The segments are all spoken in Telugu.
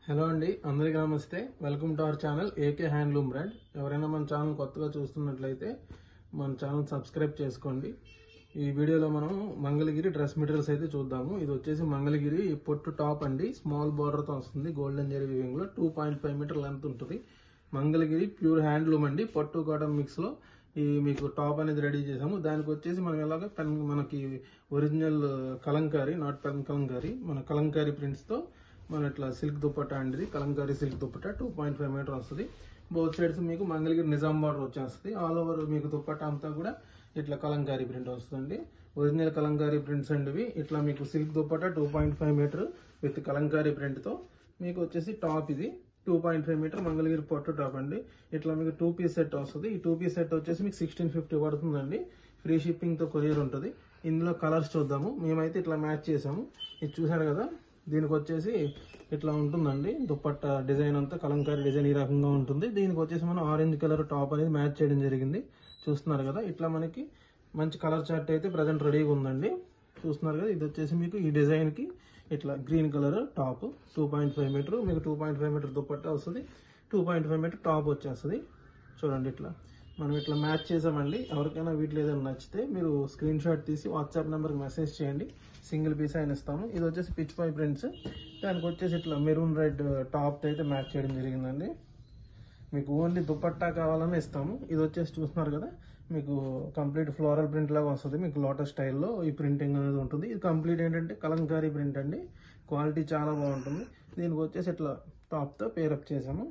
హలో అండి అందరికీ నమస్తే welcome to our channel AK handloom brand ఎవరైనా మన ఛానల్ కొత్తగా చూస్తున్నట్లయితే మన ఛానల్ సబ్స్క్రైబ్ చేసుకోండి ఈ వీడియోలో మనం మంగళగిరి డ్రెస్ మెటీరియల్స్ అయితే చూద్దాము ఇది వచ్చేసి మంగళగిరి పొట్టు టాప్ అండి స్మాల్ బార్డర్తో వస్తుంది గోల్డెన్ జెరీ వివింగ్ లో two point five metre length ఉంటుంది మంగళగిరి ప్యూర్ హ్యాండ్లూమ్ అండి పట్టు కాటన్ మిక్స్ లో ఈ మీకు టాప్ అనేది రెడీ చేసాము దానికి వచ్చేసి మనం ఎలాగ పెన్ మనకి original kalamkari not pen kalamkari మన కలంకారీ ప్రింట్స్ తో మన ఇట్లా సిల్క్ దుప్పట్టా అండి ఇది Kalamkari silk dupatta two point five metre వస్తుంది బోత్ సైడ్స్ మీకు మంగళగిరి నిజాం బార్డర్ వచ్చేస్తుంది ఆల్ ఓవర్ మీకు దుప్పట్టా అంతా కూడా ఇట్లా కలంకారీ ప్రింట్ వస్తుంది ఒరిజినల్ కలంకారీ ప్రింట్స్ అండి ఇవి ఇట్లా మీకు silk dupatta two point five metre with Kalamkari print తో మీకు వచ్చేసి టాప్ ఇది two point five metre Mangalagiri పొట్టు టాప్ అండి ఇట్లా మీకు టూ పీస్ సెట్ వస్తుంది ఈ టూ పీస్ సెట్ వచ్చేసి మీకు సిక్స్టీన్ ఫిఫ్టీ పడుతుందండి ఫ్రీ షిప్పింగ్ తో కొరియర్ ఉంటుంది ఇందులో కలర్స్ చూద్దాము మేమైతే ఇట్లా మ్యాచ్ చేసాము ఇది చూసారు కదా దీనికి వచ్చేసి ఇట్లా ఉంటుందండి దుప్పట్ట డిజైన్ అంతా కలంకారీ డిజైన్ ఈ రకంగా ఉంటుంది దీనికి వచ్చేసి మనం ఆరెంజ్ కలర్ టాప్ అనేది మ్యాచ్ చేయడం జరిగింది చూస్తున్నారు కదా ఇట్లా మనకి మంచి కలర్ చార్ట్ అయితే ప్రజెంట్ రెడీగా ఉందండి చూస్తున్నారు కదా ఇది వచ్చేసి మీకు ఈ డిజైన్ కి ఇట్లా green colour top two point five metre మీకు two point five metre dupatta వస్తుంది two point five metre top వచ్చేస్తుంది చూడండి ఇట్లా మనం ఇట్లా మ్యాచ్ చేసామండి ఎవరికైనా వీటిలో ఏదైనా నచ్చితే మీరు స్క్రీన్ షాట్ తీసి వాట్సాప్ నెంబర్కి మెసేజ్ చేయండి సింగిల్ పీస్ అయిన ఇస్తాము ఇది వచ్చేసి పిచ్ పై ప్రింట్స్ దానికి వచ్చేసి ఇట్లా మెరూన్ రెడ్ టాప్ అయితే మ్యాచ్ చేయడం జరిగిందండి మీకు ఓన్లీ దుపట్టా కావాలని ఇస్తాము ఇది వచ్చేసి చూస్తున్నారు కదా మీకు కంప్లీట్ ఫ్లోరల్ ప్రింట్ లాగా వస్తుంది మీకు లోటస్ స్టైల్లో ఈ ప్రింటింగ్ అనేది ఉంటుంది ఇది కంప్లీట్ ఏంటంటే కలంకారీ ప్రింట్ అండి క్వాలిటీ చాలా బాగుంటుంది దీనికి వచ్చేసి ఇట్లా టాప్తో పేరప్ చేసాము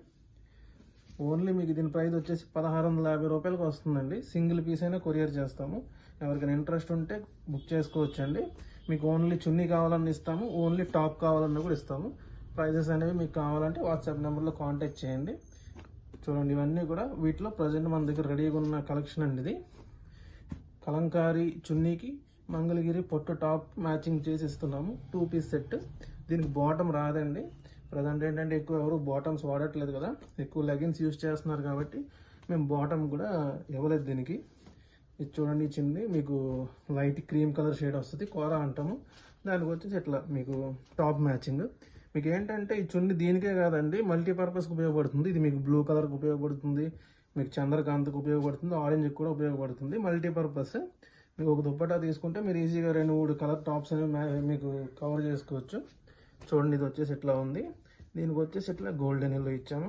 ఓన్లీ మీకు దీని ప్రైస్ వచ్చేసి పదహారు వందల యాభై రూపాయలకు వస్తుందండి సింగిల్ పీస్ అయినా కొరియర్ చేస్తాము ఎవరికైనా ఇంట్రెస్ట్ ఉంటే బుక్ చేసుకోవచ్చండి మీకు ఓన్లీ చున్నీ కావాలని ఇస్తాము ఓన్లీ టాప్ కావాలన్నా కూడా ఇస్తాము ప్రైజెస్ అనేవి మీకు కావాలంటే వాట్సాప్ నెంబర్లో కాంటాక్ట్ చేయండి చూడండి ఇవన్నీ కూడా వీటిలో ప్రజెంట్ మన దగ్గర రెడీగా ఉన్న కలెక్షన్ అండి ఇది కలంకారీ చున్నీకి మంగళగిరి పొట్టు టాప్ మ్యాచింగ్ చేసి ఇస్తున్నాము టూ పీస్ సెట్ దీనికి బాటమ్ రాదండి ప్రజెంట్ ఏంటంటే ఎక్కువ ఎవరు బాటమ్స్ వాడట్లేదు కదా ఎక్కువ లెగిన్స్ యూజ్ చేస్తున్నారు కాబట్టి మేము బాటమ్ కూడా ఇవ్వలేదు దీనికి ఇది చూడండి ఇచ్చింది మీకు లైట్ క్రీమ్ కలర్ షేడ్ వస్తుంది కూర అంటాము దానికి వచ్చేసి ఇట్లా మీకు టాప్ మ్యాచింగ్ మీకు ఏంటంటే ఈ చున్ని దీనికే కాదండి మల్టీపర్పస్కి ఉపయోగపడుతుంది ఇది మీకు బ్లూ కలర్కి ఉపయోగపడుతుంది మీకు చంద్రకాంత్కి ఉపయోగపడుతుంది ఆరెంజ్ కూడా ఉపయోగపడుతుంది మల్టీపర్పస్ మీకు ఒక దుప్పటా తీసుకుంటే మీరు ఈజీగా రెండు మూడు కలర్ టాప్స్ అనేవి మ్యా- మీకు కవర్ చేసుకోవచ్చు చూడండి ఇది వచ్చేసి ఇట్లా ఉంది దీనికి వచ్చేసి ఇట్లా గోల్డెన్ ఎల్లో ఇచ్చాము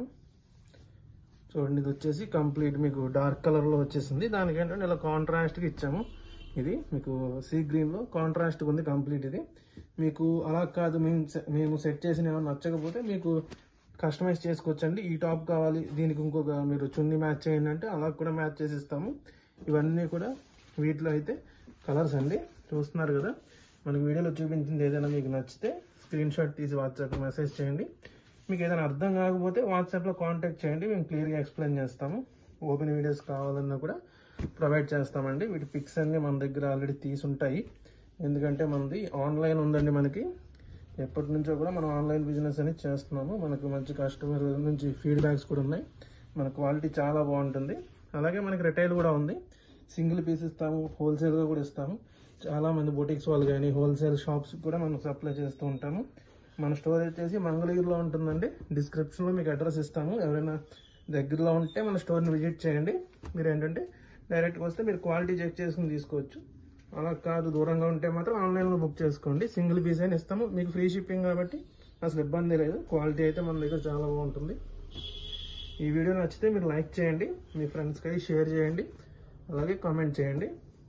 చూడండి ఇది వచ్చేసి కంప్లీట్ మీకు డార్క్ కలర్ లో వచ్చేసింది దానికి ఏంటంటే ఇలా కాంట్రాస్ట్ గా ఇచ్చాము ఇది మీకు సీ గ్రీన్ లో కాంట్రాస్ట్ ఉంది కంప్లీట్ ఇది మీకు అలా కాదు మేము సె- మేము సెట్ చేసిన ఏమైనా నచ్చకపోతే మీకు కస్టమైజ్ చేసుకోవచ్చండి ఈ టాప్ కావాలి దీనికి ఇంకొక మీరు చున్నీ మ్యాచ్ చేయండి అంటే అలా కూడా మ్యాచ్ చేసి ఇస్తాము ఇవన్నీ కూడా వీటిలో అయితే కలర్స్ అండి చూస్తున్నారు కదా మనకి వీడియోలో చూపించింది ఏదైనా మీకు నచ్చితే స్క్రీన్ షాట్ తీసి వాట్సాప్ మెసేజ్ చేయండి మీకు ఏదైనా అర్థం కాకపోతే వాట్సాప్లో కాంటాక్ట్ చేయండి మేము క్లియర్గా ఎక్స్ప్లెయిన్ చేస్తాము ఓపెన్ వీడియోస్ కావాలన్నా కూడా ప్రొవైడ్ చేస్తామండి వీటి పిక్స్ అన్ని మన దగ్గర ఆల్రెడీ తీసుంటాయి ఎందుకంటే మనది ఆన్లైన్ ఉందండి మనకి ఎప్పటి నుంచో కూడా మనం ఆన్లైన్ బిజినెస్ అనేది చేస్తున్నాము మనకు మంచి కస్టమర్ నుంచి ఫీడ్బ్యాక్స్ కూడా ఉన్నాయి మన క్వాలిటీ చాలా బాగుంటుంది అలాగే మనకి రిటైల్ కూడా ఉంది సింగిల్ పీస్ ఇస్తాము హోల్సేల్గా కూడా ఇస్తాము చాలా మంది బొటిక్స్ వాళ్ళు కానీ హోల్సేల్ షాప్స్ కూడా మనం సప్లై చేస్తూ ఉంటాము మన స్టోర్ వచ్చేసి మంగళగిరిలో ఉంటుందండి డిస్క్రిప్షన్లో మీకు అడ్రస్ ఇస్తాము ఎవరైనా దగ్గరలో ఉంటే మన స్టోర్ని విజిట్ చేయండి మీరు ఏంటంటే డైరెక్ట్గా వస్తే మీరు క్వాలిటీ చెక్ చేసుకుని తీసుకోవచ్చు అలా కాదు దూరంగా ఉంటే మాత్రం ఆన్లైన్లో బుక్ చేసుకోండి సింగిల్ పీస్ అయినా ఇస్తాము మీకు ఫ్రీ షిప్పింగ్ కాబట్టి అసలు ఇబ్బంది లేదు క్వాలిటీ అయితే మన దగ్గర చాలా బాగుంటుంది ఈ వీడియో నచ్చితే మీరు లైక్ చేయండి మీ ఫ్రెండ్స్కి అయితే షేర్ చేయండి అలాగే కామెంట్ చేయండి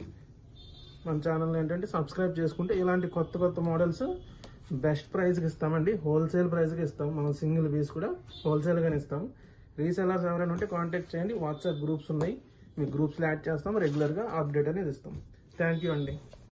మన ఛానల్ ఏంటంటే సబ్స్క్రైబ్ చేసుకుంటే ఇలాంటి కొత్త కొత్త మోడల్స్ బెస్ట్ ప్రైస్కి ఇస్తామండి హోల్సేల్ ప్రైస్కి ఇస్తాం మనం సింగిల్ పీస్ కూడా హోల్సేల్గానే ఇస్తాం రీసెలర్స్ ఎవరైనా ఉంటే కాంటాక్ట్ చేయండి వాట్సాప్ గ్రూప్స్ ఉన్నాయి మీ గ్రూప్స్లో యాడ్ చేస్తాం రెగ్యులర్గా అప్డేట్ అనేది ఇస్తాం థ్యాంక్ యూ అండి